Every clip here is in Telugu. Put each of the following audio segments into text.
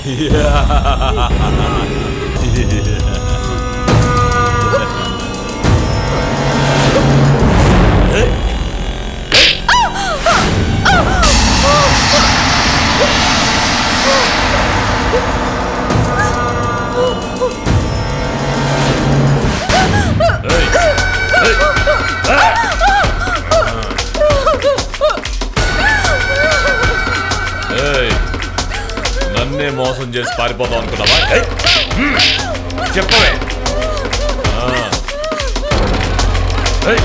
ఏయ్, నన్నే మోసం చేసి పారిపోదాం అనుకున్నావా ఏయ్, హ్మ్, చెప్పవే ఆ. ఏయ్.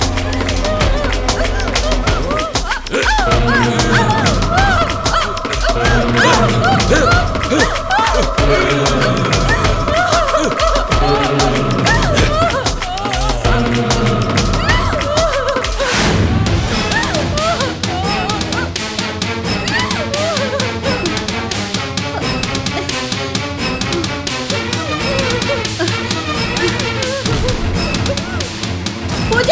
పూజ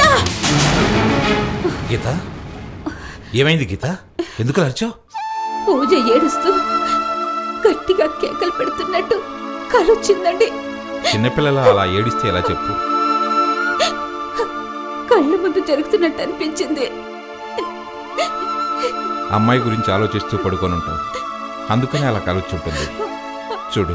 గీత ఏమైంది గీత ఎందుకు అరిచావు పూజ ఏడుస్తూ గట్టిగా కేకలు పెడుతున్నట్టు కలొచ్చిందండి చిన్నపిల్లల అలా ఏడిస్తే ఎలా చెప్పు కళ్ళ ముందు జరుగుతున్నట్టు అనిపించింది అమ్మాయి గురించి ఆలోచిస్తూ పడుకొని ఉంటావు అందుకనే అలా కలొచ్చుంటుంది చూడు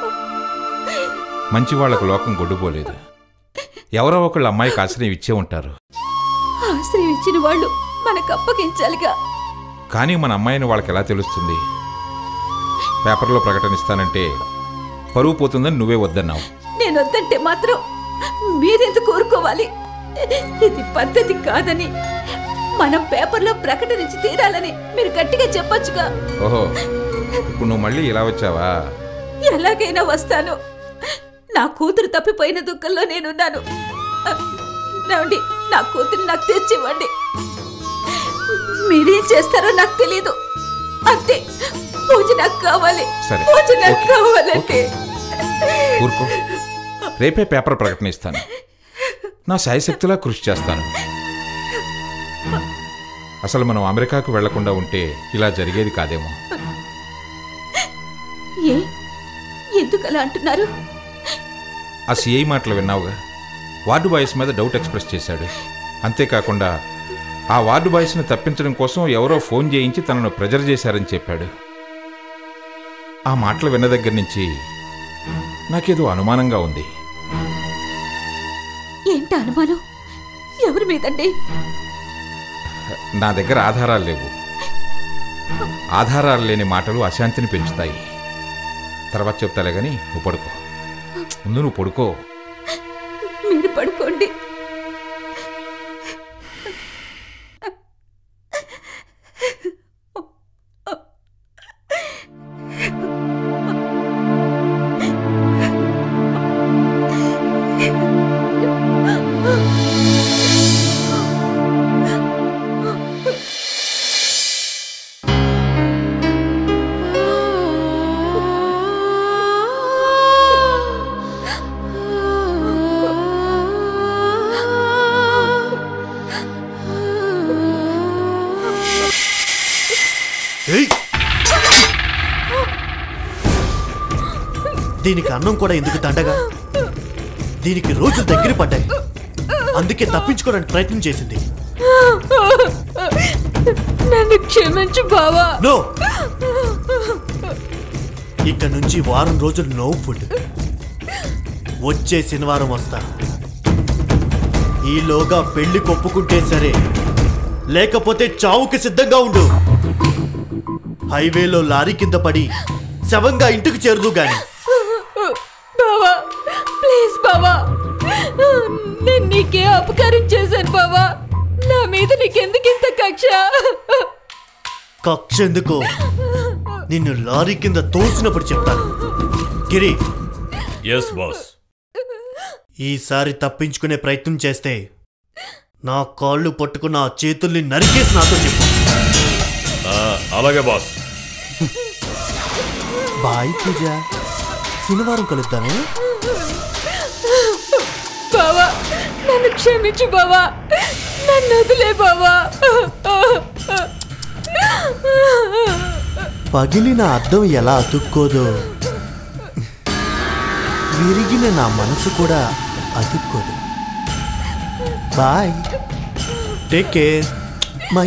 మంచి వాళ్లకు లోకం గొడ్డుపోలేదు ఎవరో ఒకళ్ళు అమ్మాయికి ఆశ్రయం ఇచ్చే ఉంటారు ఆశ్రయం ఇచ్చిన వాళ్ళు మనకు అప్పగించాలిగా కానీ మన అమ్మాయిని వాళ్ళకి ఎలా తెలుస్తుంది పేపర్లో ప్రకటనిస్తానంటే పరువు పోతుందని నువ్వే వద్దన్నావు నేను వద్దంటే మాత్రం మీరెందుకు కోరుకోవాలి ఇది పద్ధతి కాదని మనం పేపర్లో ప్రకటనించి తీరాలని మీరు గట్టిగా చెప్పొచ్చుగా ఓహో ఇప్పుడు నువ్వు మళ్ళీ ఇలా వచ్చావా ఎలాగైనా వస్తాను నా కూతురు తప్పిపోయిన దుఃఖంలో నేనున్నాను ఏమండి నా కూతురు నాకు తెచ్చివ్వండి మీరేం చేస్తారో నాకు తెలియదు అంతే పూజ నాకు కావాలి సరే. పూజ నాకు ఓకే. కావాలంటే ఊరుకో రేపే పేపర్ ప్రకటన ఇస్తాను నా శాయశక్తిలా కృషి చేస్తాను అసలు మనం అమెరికాకు వెళ్లకుండా ఉంటే ఇలా జరిగేది కాదేమో ఏ ఎందుకు అలా అంటున్నారు ఆ సిఐ మాటలు విన్నావుగా వార్డు బాయ్స్ మీద డౌట్ ఎక్స్ప్రెస్ చేశాడు అంతేకాకుండా ఆ వార్డు బాయ్స్ని తప్పించడం కోసం ఎవరో ఫోన్ చేయించి తనను ప్రెజర్ చేశారని చెప్పాడు ఆ మాటలు విన్న దగ్గర నుంచి నాకేదో అనుమానంగా ఉంది ఏంటి అనుమానం ఎవరి మీదండి నా దగ్గర ఆధారాలు లేవు ఆధారాలు లేని మాటలు అశాంతిని పెంచుతాయి తర్వాత చెప్తాలే గాని నువ్వు పడుకో ముందు నువ్వు పడుకో మీరు పడుకోండి ఏయ్! దీనికి అన్నం కూడా ఎందుకు దండగా దీనికి రోజులు దగ్గర పడ్డాయి అందుకే తప్పించుకోవడానికి ప్రయత్నం చేసింది నన్ను క్షమించు బావా నో ఇక నుంచి వారం రోజులు నో ఫుడ్ వచ్చే శనివారం వస్తా ఈలోగా పెళ్లి కొప్పుకుంటే సరే లేకపోతే చావుకి సిద్ధంగా ఉండు హైవేలో లారీ కింద పడి శవంగా ఇంటికి చేరదు గాని బావా ప్లీజ్ బావా నేను నీకే అపకారం చేశాను బావా నా మీద నీకెందుకు ఇంత కక్ష కక్ష ఎందుకో నిన్ను లారీ కింద తోసినప్పుడు చెప్తాను గిరి ఎస్ బాస్ ఈసారి తప్పించుకునే ప్రయత్నం చేస్తే నా కాళ్ళు పట్టుకున్న ఆ చేతుల్ని నరికేసి నాతో చెప్పు ఆ, అలాగే బాస్ బాయ్ పూజ శనివారం కలుద్దామే బావా నన్ను క్షమించు బావా నన్ను వదిలే బావా పగిలిన అద్దం ఎలా అతుక్కోదో విరిగిన నా మనసు కూడా అతుక్కోదు boy take care my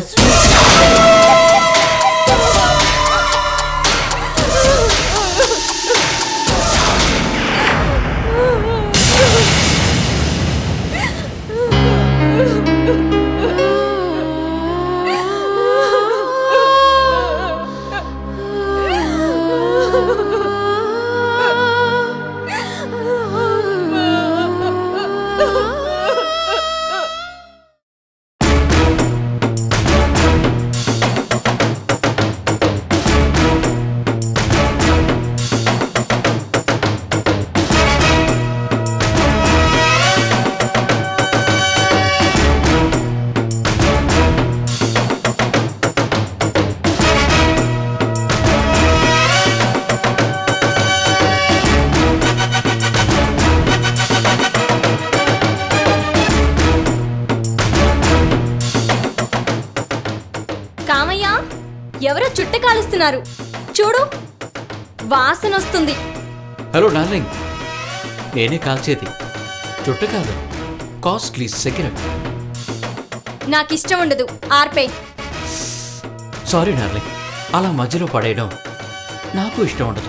Kamayya ఎవరో చుట్ట కాలుస్తున్నారు చూడు వాసన వస్తుంది హలో డార్లింగ్ నేనే కాల్చేది చుట్ట కాదు కాస్ట్లీ సిగరెట్ నాకు ఇష్టం ఉండదు ఆర్పే సారీ డార్లింగ్ అలా మధ్యలో పడేయడం నాకు ఇష్టం ఉండదు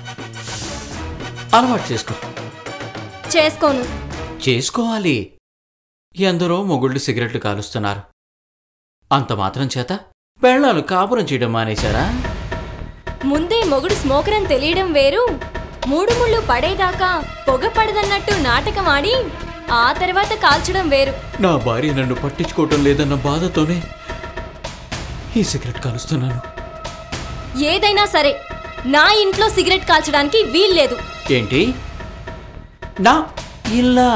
అలవాటు చేసుకో చేసుకోను చేసుకోవాలి ఎందరో మొగుళ్ళు సిగరెట్లు కాలుస్తున్నారు అంత మాత్రం చేత పెళ్ళాలు కాపురం చేయడం మానేశారా ముందే మొగుడు స్మోకర్ అని తెలియడం వేరు మూడు ముళ్ళు పడేదాకా పొగ పడదన్నట్టు నాటకం ఆడి ఆ తర్వాత కాల్చడం వేరు నా భార్య నన్ను పట్టించుకోవటం లేదన్న బాధతోనే ఈ సిగరెట్ కాలుస్తున్నాను ఏదైనా సరే నా ఇంట్లో సిగరెట్ కాల్చడానికి వీల్లేదు ఏంటి నా ఇల్లా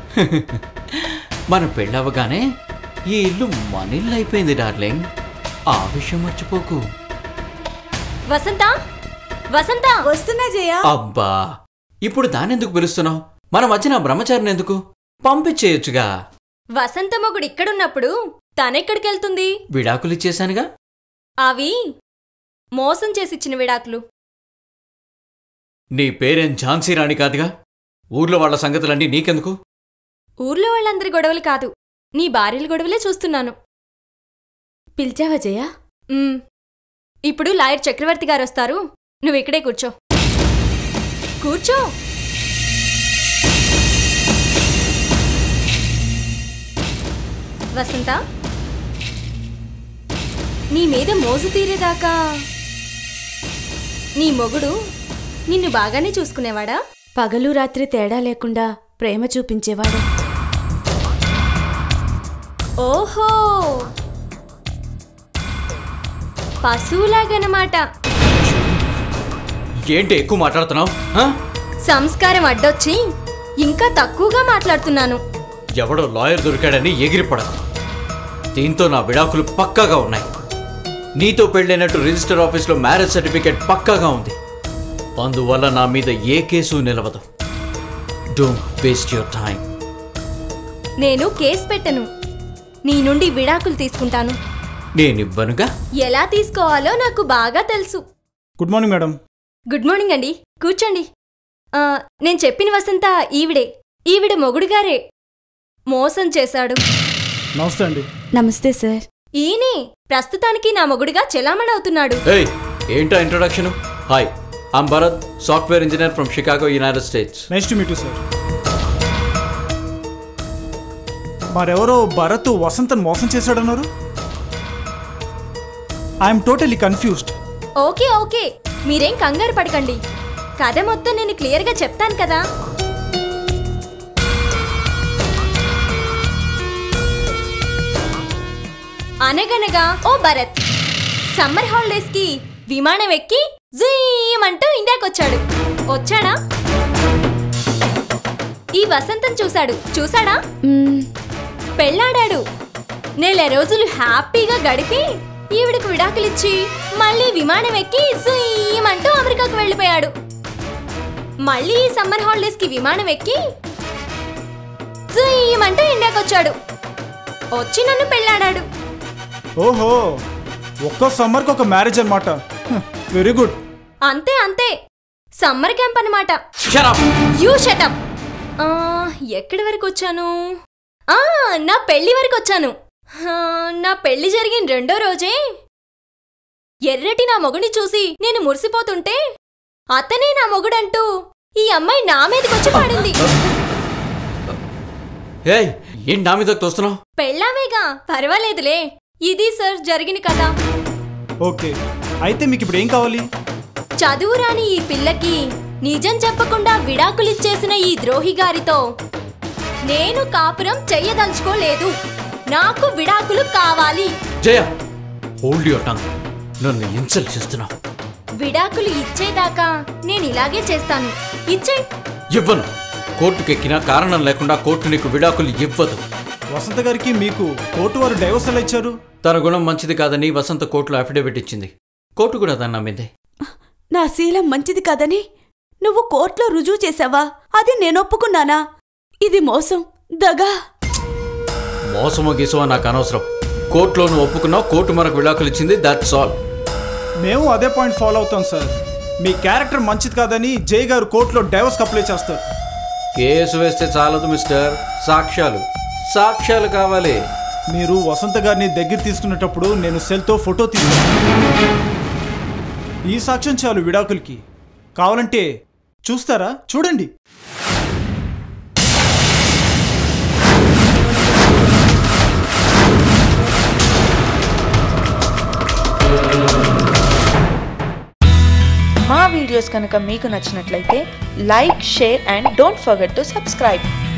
మన పెళ్ళవగానే ఈ ఇల్లు మన ఇల్లు అయిపోయింది డార్లింగ్ ఆ విషయం మర్చిపోకు వసంత వసంత వస్తున్నా జయ అబ్బా ఇప్పుడు దానెందుకు పిలుస్తున్నావు మన మధ్యన బ్రహ్మచారిని ఎందుకు పంపించేయొచ్చుగా వసంత మొగుడు ఇక్కడున్నప్పుడు తనెక్కడికెళ్తుంది విడాకులు ఇచ్చేశానుగా అవి మోసం చేసిచ్చిన విడాకులు నీ పేరేం ఝాన్సీ రాణి కాదుగా ఊర్లో వాళ్ళ సంగతులన్నీ నీకెందుకు ఊర్లో వాళ్ళందరి గొడవలు కాదు నీ భార్యల గొడవలే చూస్తున్నాను పిలిచావా జయ ఉమ్. ఇప్పుడు లాయర్ చక్రవర్తి గారు వస్తారు నువ్వు ఇక్కడే కూర్చో కూర్చో వసంత నీ మీద మోజు తీరేదాకా నీ మొగుడు నిన్ను బాగానే చూసుకునేవాడా పగలు రాత్రి తేడా లేకుండా ప్రేమ చూపించేవాడు ఓహో పశువులాగనమాట ఏంటి ఎక్కువ మాట్లాడుతున్నావు సంస్కారం అడ్డొచ్చి ఇంకా తక్కువగా మాట్లాడుతున్నాను ఎవడో లాయర్ దొరికాడని ఎగిరిపడకు దీంతో నా విడాకులు పక్కాగా ఉన్నాయి నీతో పెళ్ళైనట్టు రిజిస్టర్ ఆఫీస్లో మ్యారేజ్ సర్టిఫికేట్ పక్కాగా ఉంది అందువల్ల నా మీద ఏ కేసు నిలవదు డోంట్ వేస్ట్ యువర్ టైం నేను కేసు పెట్టను నీ నుండి విడాకులు తీసుకుంటాను నేనివ్వనుగా ఎలా తీసుకోవాలో నాకు బాగా తెలుసు good morning madam good morning అండి కూర్చోండి ఆ, నేను చెప్పిన వసంత ఈవిడే ఈవిడ మొగుడుగారే మోసం చేశాడు నమస్తే అండి నమస్తే సార్ ఈయనే ప్రస్తుతానికి నా మొగుడుగా చెలామణవుతున్నాడు ఏయ్ ఏంటా introduction hi I'm Bharat software engineer from Chicago United States nice to meet sir మరెవరో భరత్ వసంతన్ మోసం చేశాడన్నారు I'm totally confused okay okay మీరేం కంగారు పడకండి కథ మొత్తం నేను క్లియర్గా చెప్తాను కదా అనగనగా ఓ భరత్ సమ్మర్ హాలిడేస్ కి విమానం ఎక్కి జూయమంటూ ఇండియాకొచ్చాడు వచ్చాడా ఈ వసంతం చూశాడు చూశాడా మ్మ్, పెళ్ళాడాడు నెల రోజులు హ్యాపీగా గడిపి ఈవిడకు విడాకులిచ్చి మళ్ళీ విమానం ఎక్కి జుయ్యమంటూ అమెరికాకు వెళ్ళిపోయాడు మళ్ళీ ఈ సమ్మర్ హాలిడేస్ కి విమానం ఎక్కి జుయ్యమంటూ ఇండియాకి వచ్చాడు వచ్చి నన్ను పెళ్ళాడాడు ఓహో ఒక్క సమ్మర్కి ఒక మ్యారేజ్ అనమాట వెరీ గుడ్ అంతే అంతే సమ్మర్ క్యాంప్ అన్నమాట Shut up! యూ షటప్ ఎక్కడి వరకు వచ్చాను ఆ నా పెళ్లి వరకు వచ్చాను ఆ, నా పెళ్లి జరిగిన రెండో రోజే ఎర్రటి నా మొగుని చూసి నేను మురిసిపోతుంటే అతనే నా మొగుడంటూ ఈ అమ్మాయి నా మీదకొచ్చి పడింది ఏయ్ ఏంటి నా మీద తోస్తున్నావు పెళ్ళామేగా పర్వాలేదులే ఇది సార్ జరిగిన కథ ఓకే అయితే మీకు ఇప్పుడు ఏం కావాలి చదువు రాని ఈ పిల్లకి నిజం చెప్పకుండా విడాకులిచ్చేసిన ఈ ద్రోహి గారితో నేను కాపురం చెయ్యదలుచుకోలేదు నాకు విడాకులు కావాలి జయ హోల్డ్ యువర్ టంగ్ నన్ను ఇన్సల్ట్ చేస్తున్నావు విడాకులు ఇచ్చేదాకా నేను ఇలాగే చేస్తాను ఇచ్చే ఇవ్వను కోర్టుకు ఎక్కినా కారణం లేకుండా కోర్టు నీకు విడాకులు ఇవ్వదు వసంత గారికి మీకు కోర్టు వారు డైవర్స్ ఎలా ఇచ్చారు తన గుణం మంచిది కాదని వసంత కోర్టులో అఫిడవిట్ ఇచ్చింది కోర్టు కూడా దాన్ని నమ్మింది నా శీలం మంచిది కాదని నువ్వు కోర్టులో రుజువు చేశావా అది నేను ఒప్పుకున్నానా ఇది మోసం దగా మోసమో గీసమో నాకు అనవసరం కోర్టులో నువ్వు ఒప్పుకున్నావు కోర్టు మనకు విడాకులు ఇచ్చింది దట్స్ ఆల్ మేము అదే పాయింట్ ఫాలో అవుతాం సార్ మీ క్యారెక్టర్ మంచిది కాదని జై గారు కోర్టులో డైవర్స్ అప్లై చేస్తారు కేసు వేస్తే చాలదు మిస్టర్ సాక్ష్యాలు సాక్ష్యాలు కావాలి మీరు వసంత గారిని దగ్గర తీసుకునేటప్పుడు నేను సెల్తో ఫోటో తీసాను ఈ సాక్ష్యం చాలు విడాకులకి కావాలంటే చూస్తారా చూడండి మా వీడియోస్ కనుక మీకు నచ్చినట్లయితే like share and don't forget to subscribe